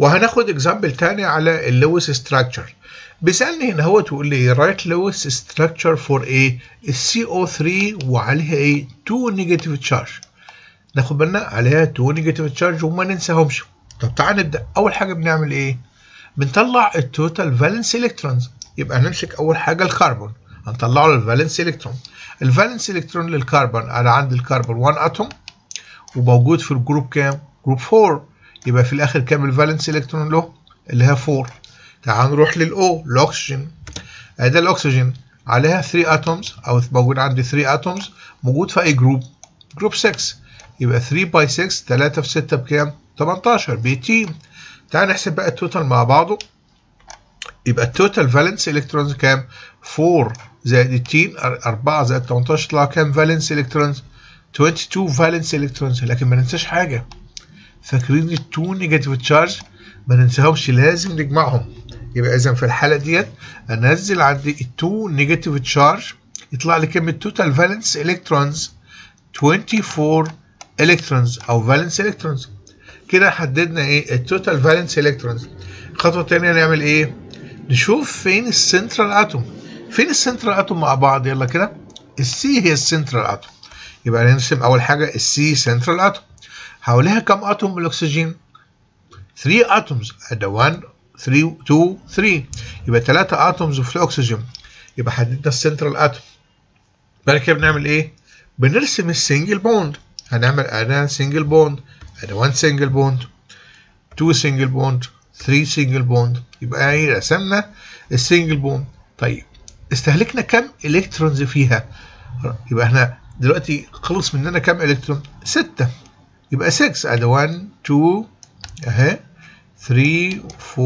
وهناخد اكزامبل تاني على اللويس ستراكشر بيسالني هنا هو تقول لي رايت لويس ستراكشر فور ايه السي او 3 وعليها ايه 2 نيجاتيف تشارج ناخد بالنا عليها 2 نيجاتيف تشارج وما ننساهمش طب تعال نبدا اول حاجه بنعمل ايه بنطلع التوتال فالنس الكترونز يبقى هنمسك اول حاجه الكربون هنطلع له الفالنس الكترون الفالنس الكترون للكربون انا عندي الكربون 1 اتوم وموجود في الجروب كام جروب 4 يبقى في الاخر كام الفالنس الكترون له اللي هي 4 تعال نروح للاو الاكسجين ادي الاكسجين عليها 3 اتومز او موجود عندي 3 اتومز موجود في اي جروب جروب 6 يبقى 3 باي 6 3 في 6 بكام 18 ب 18 تعال نحسب بقى التوتال مع بعضه يبقى التوتال فالنس الكترونز كام 4 زائد 18 4 زائد 18 يطلع كام فالنس الكترونز 22 فالنس الكترونز لكن ما ننساش حاجه فاكرين ال 2 نيجاتيف تشارج ما ننساهمش لازم نجمعهم يبقى اذا في الحاله ديت انزل عندي ال 2 نيجاتيف تشارج يطلع لي كام التوتال فالنس الكترونز 24 الكترونز او فالنس الكترونز كده حددنا ايه التوتال فالنس الكترونز الخطوه الثانيه نعمل ايه نشوف فين السنترال اتوم فين السنترال اتوم مع بعض يلا كده السي هي السنترال اتوم يبقى نرسم اول حاجه السي سنترال اتوم حواليها كم اتوم من الاكسجين 3 اتومز ادي 1 3 2 3 يبقى 3 اتومز في الاكسجين يبقى حددنا السنترال اتوم بعد كده بنعمل ايه بنرسم السنجل بوند هنعمل انا سنجل بوند ادي 1 سنجل بوند 2 سنجل بوند 3 سنجل بوند يبقى ايه رسمنا السنجل بوند طيب استهلكنا كم الكترونز فيها يبقى احنا دلوقتي خلص مننا كم الكترون 6 يبقى 6 ادي 1 2 اهي 3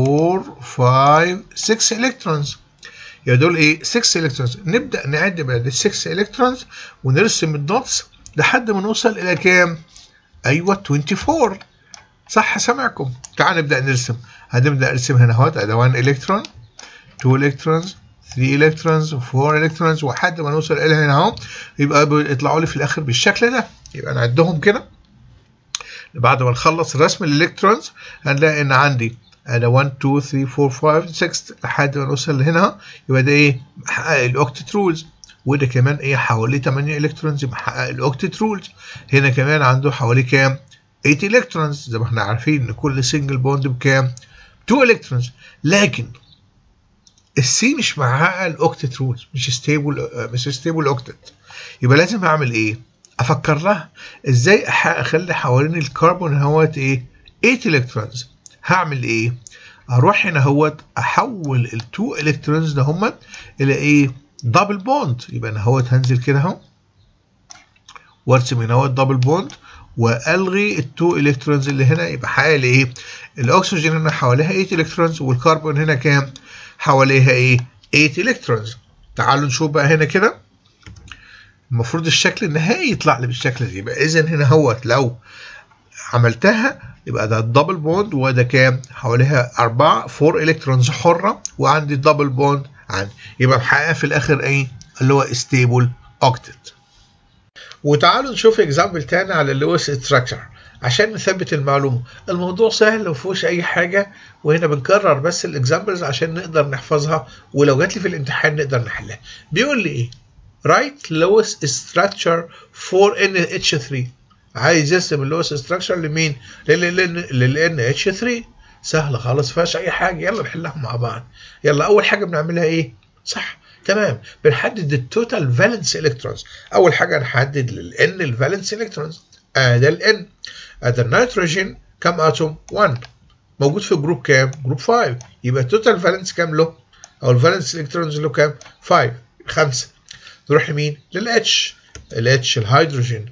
4 5 6 الكترونز يبقى دول ايه 6 الكترونز نبدا نعد بقى ال 6 الكترونز ونرسم الدوتس لحد ما نوصل الى كام ايوه 24 صح سامعكم تعال نبدا نرسم هنبدا نرسم هنا اهوت ادي 1 الكترون 2 الكترونز 3 الكترونز 4 الكترونز لحد ما نوصل الى هنا اهو يبقى بيطلعوا لي في الاخر بالشكل ده يبقى نعدهم كده بعد ما نخلص رسم الالكترونز هنلاقي ان عندي ادي 1 2 3 4 5 6 لحد ما نوصل لهنا يبقى ده ايه محقق الاوكتت رولز وده كمان ايه حوالي 8 الكترونز يبقى محقق الاوكتت رولز هنا كمان عنده حوالي كام 8 الكترونز زي ما احنا عارفين ان كل سنجل بوند بكام 2 الكترونز لكن السي مش محقق الاوكتت رولز مش ستيبل مش ستيبل اوكتت يبقى لازم اعمل ايه افكر لها ازاي اخلي حوالين الكربون هوت ايه 8 الكترونز هعمل ايه اروح هنا هوت احول ال2 الكترونز ده هم الى ايه دبل بوند يبقى انا هوت هنزل كده اهو وارسم هنا هوت دبل بوند والغي ال2 الكترونز اللي هنا يبقى حوالي ايه الاكسجين هنا حواليها 8 الكترونز والكربون هنا كام حواليها ايه 8 الكترونز تعالوا نشوف بقى هنا كده المفروض الشكل النهائي يطلع لي بالشكل ده يبقى اذا هنا هوت لو عملتها يبقى ده الدبل بوند وده كام حواليها 4 4 الكترونز حره وعندي الدبل بوند عندي يبقى محقق في الاخر ايه اللي هو ستيبل اوكتت وتعالوا نشوف اكزامبل تاني على اللويس ستراكشر عشان نثبت المعلومه الموضوع سهل ومفيهوش اي حاجه وهنا بنكرر بس الاكزامبلز عشان نقدر نحفظها ولو جات لي في الامتحان نقدر نحلها بيقول لي ايه write lowest structure for NH3 عايز يرسم اللويس ستراكشر لمين؟ لل NH3 سهله خالص فيهاش اي حاجه يلا نحلها مع بعض يلا اول حاجه بنعملها ايه؟ صح تمام بنحدد التوتال فالنس الكترونز اول حاجه نحدد للN الفالنس الكترونز ادي الN ادي النيتروجين كم اتوم؟ 1 موجود في جروب كام؟ جروب 5 يبقى التوتال فالنس كام له؟ او الفالنس الكترونز له كام؟ 5 5 نروح لمين؟ للاتش الاتش الهيدروجين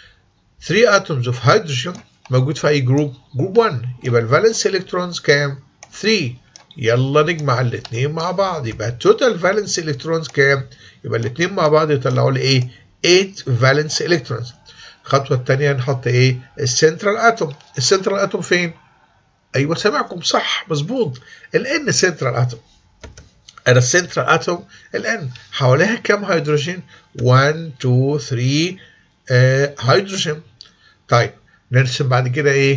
3 اتومز اوف هيدروجين موجود في اي جروب؟ جروب 1 يبقى الفالنس الكترونز كام؟ 3 يلا نجمع الاثنين مع بعض يبقى التوتال فالنس الكترونز كام؟ يبقى الاثنين مع بعض يطلعوا لي ايه؟ 8 فالنس الكترونز الخطوه الثانيه نحط ايه؟ السنترال اتوم السنترال اتوم فين؟ ايوه سامعكم صح مظبوط الان سنترال اتوم انا السنترال اتوم الان حواليها كم هيدروجين 1 2 3 آه هيدروجين طيب نرسم بعد كده ايه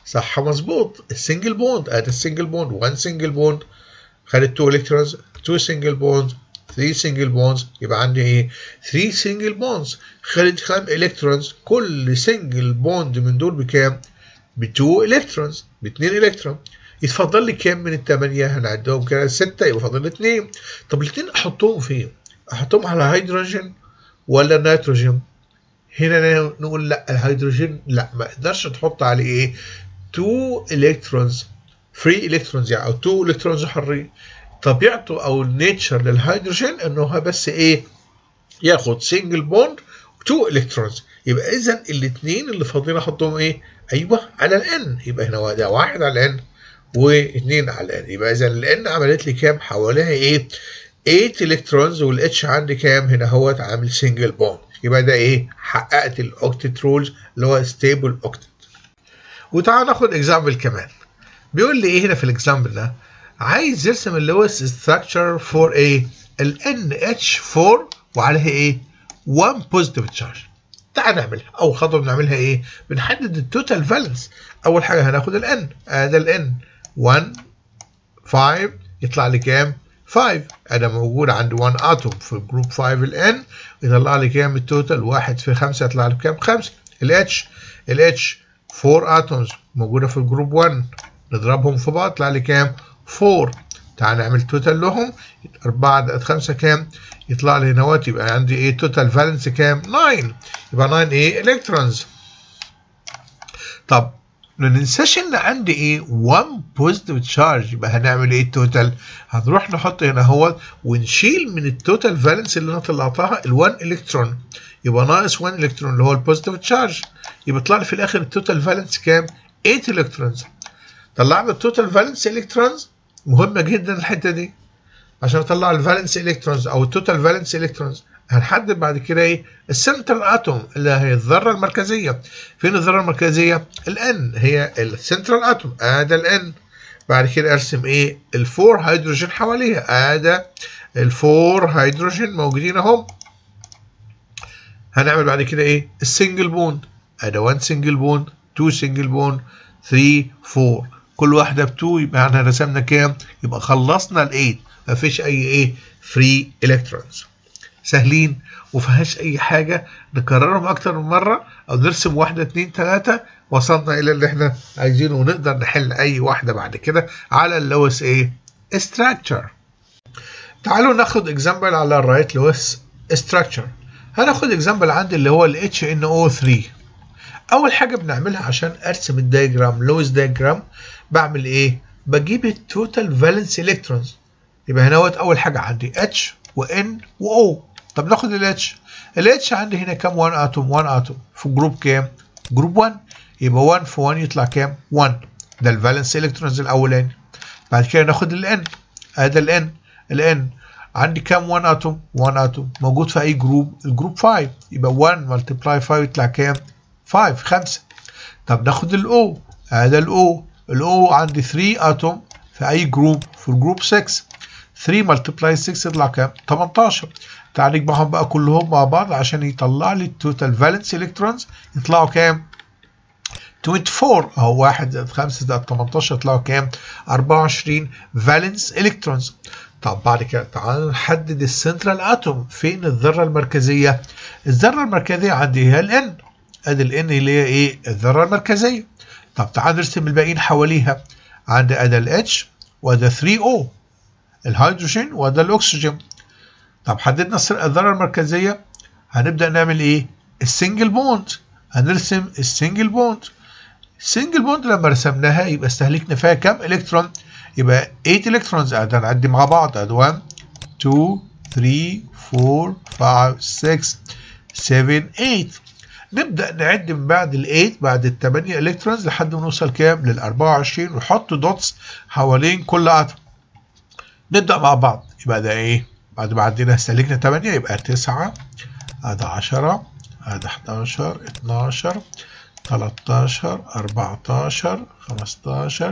صح مظبوط السنجل بوند ادي السنجل بوند 1 سنجل بوند خدت 2 الكترونز 2 سنجل بوند 3 سنجل بوندز يبقى عندي ايه 3 سنجل بوندز خدت كام الكترونز كل سنجل بوند من دول بكام ب 2 الكترونز ب 2 الكترون يتفضل لي كام من الثمانية هنعدهم كده ستة يبقى فاضل لي اتنين طب الاتنين احطهم فين؟ احطهم على هيدروجين ولا نيتروجين؟ هنا نقول لا الهيدروجين لا ما اقدرش تحط عليه ايه 2 الكترونز فري الكترونز يعني او 2 الكترونز حرين طبيعته او النيتشر للهيدروجين انه هو بس ايه ياخد سنجل بوند 2 الكترونز يبقى اذا الاثنين اللي فاضلين احطهم ايه ايوه على الان يبقى هنا ده واحد على الان واثنين على الان يبقى اذا الان عملت لي كام حواليها ايه 8 الكترونز والاتش عندي كام هنا اهوت عامل سنجل بوند يبقى ده ايه حققت الاوكتيت رولز اللي هو ستيبل اوكتيت وتعال ناخد اكزامبل كمان بيقول لي ايه هنا في الاكزامبل ده عايز يرسم اللويس ستراكشر فور ايه ال NH4 وعليها ايه 1 بوزيتيف تشارج تعال نعملها اول خطوه بنعملها ايه بنحدد التوتال فالنس اول حاجه هناخد ال N ادي ال N 1 5 يطلع لي كام 5 انا موجود عند 1 اتوم في جروب 5 ال N يطلع لي كام التوتال 1 في 5 يطلع لي كام 5 ال H ال H 4 اتومز موجوده في الجروب 1 نضربهم في بعض يطلع لي كام 4 تعال نعمل توتال لهم 4 زائد 5 كام يطلع لي هنا يبقى عندي ايه توتال فالنس كام 9 يبقى 9 ايه الكترونز طب ما ننساش ان عندي ايه 1 بوزيتيف تشارج يبقى هنعمل ايه التوتال هنروح نحط هنا هو ونشيل من التوتال فالنس اللي انا طلعتها ال1 الكترون يبقى ناقص 1 الكترون اللي هو البوزيتيف تشارج يبقى يطلع لي في الاخر التوتال فالنس كام 8 الكترونز طلعنا التوتال فالنس الكترونز مهمه جدا الحته دي عشان اطلع الفالنس الكترونز او التوتال فالنس الكترونز هنحدد بعد كده ايه السنترال اتوم اللي هي الذره المركزيه فين الذره المركزيه الان هي السنترال اتوم ادي الان بعد كده ارسم ايه الفور هيدروجين حواليها ادي الفور هيدروجين موجودين اهم هنعمل بعد كده ايه السنجل بوند ادي 1 سنجل بوند 2 سنجل بوند 3 4 كل واحده ب 2 يبقى احنا رسمنا كام يبقى خلصنا ال 8 مفيش اي ايه فري الكترونز سهلين ومفيهاش اي حاجه نكررهم اكتر من مره او نرسم واحده اتنين تلاته وصلنا الى اللي احنا عايزينه ونقدر نحل اي واحده بعد كده على اللوس ايه structure تعالوا ناخد اكزامبل على الرايت لوس structure هناخد اكزامبل عندي اللي هو ال HNO3 اول حاجه بنعملها عشان ارسم الدايجرام لويس دايجرام بعمل ايه بجيب التوتال فالنس الكترونز يبقى هنا اول حاجه عندي H و N و O طب ناخد ال H ال H عندي هنا كام 1 اتوم 1 اتوم في جروب كام جروب 1 يبقى 1 في 1 يطلع كام 1 ده الفالنس الكترونز الاولاني بعد كده ناخد ال N ادي ال N ال N عندي كام 1 اتوم 1 اتوم موجود في اي جروب الجروب 5 يبقى 1 ملتبلاي 5 يطلع كام 5 5 طب ناخد الاو هذا الاو الاو عندي 3 اتوم في اي جروب في الجروب 6 3 ملتبلاي 6 يطلع كام 18 تعال نجمعهم بقى كلهم مع بعض عشان يطلع لي التوتال فالنس الكترونز يطلعوا كام 24 اهو 1 زائد 5 زائد 18 يطلعوا كام 24 فالنس الكترونز طب بعد كده تعال نحدد السنترال اتوم فين الذره المركزيه الذره المركزيه عندي هي الان ادي الان اللي هي ايه الذره المركزيه طب تعال نرسم الباقيين حواليها عندي ادي الاتش وده 3 او الهيدروجين وده الاكسجين طب حددنا الذره المركزيه هنبدا نعمل ايه السنجل بوند هنرسم السنجل بوند السنجل بوند لما رسمناها يبقى استهلكنا فيها كام الكترون يبقى 8 الكترونز ادي هنعدي مع بعض ادي 1 2 3 4 5 6 7 8 نبدا نعد من بعد ال 8 بعد ال 8 الكترونز لحد ما نوصل كام لل 24 ونحط دوتس حوالين كل اتوم نبدا مع بعض يبقى ده ايه بعد ما عدينا استهلكنا 8 يبقى 9 ادي 10 ادي 11 12 13 14 15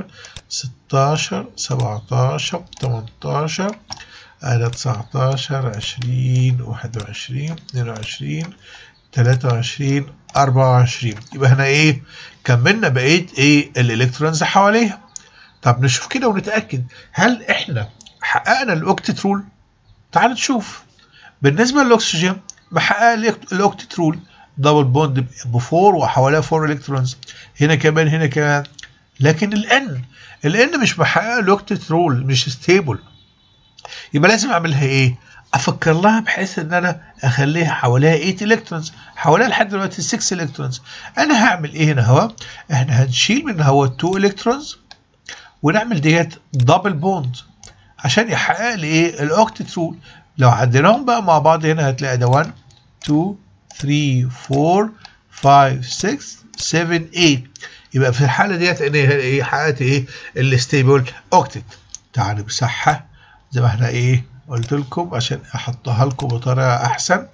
16 17 18 ادي 19 20 21 22 23 24 يبقى هنا ايه كملنا بقيه ايه الالكترونز حواليها طب نشوف كده ونتاكد هل احنا حققنا الاوكتيت رول تعال نشوف بالنسبه للاكسجين محقق الاوكتيت رول دبل بوند ب 4 وحواليها 4 الكترونز هنا كمان هنا كمان لكن الان الان مش محقق الاوكتيت رول مش ستيبل يبقى لازم اعملها ايه افكر لها بحيث ان انا اخليها حواليها 8 الكترونز حواليها لحد دلوقتي 6 الكترونز انا هعمل ايه هنا هو احنا هنشيل من هو 2 الكترونز ونعمل ديت دبل بوند عشان يحقق لي ايه الاوكتيت رول لو عديناهم بقى مع بعض هنا هتلاقي ده 1 2 3 4 5 6 7 8 يبقى في الحاله ديت انا ايه حققت ايه الستيبل اوكتيت تعالوا نمسحها زي ما احنا ايه قلت لكم عشان احطها لكم بطريقه احسن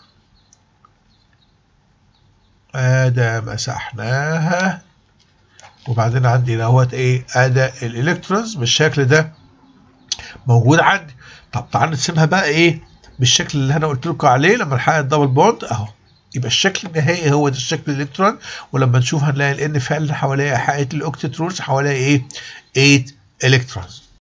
ادي مسحناها وبعدين عندي اهوت ايه ادي الالكترونز بالشكل ده موجود عندي طب تعالوا نرسمها بقى ايه بالشكل اللي انا قلت لكم عليه لما نحقق الدبل بوند اهو يبقى الشكل النهائي هو ده الشكل الالكترون ولما نشوف هنلاقي الان فعلا حواليها حققت الاوكتيت رولز حواليها ايه 8 الكترونز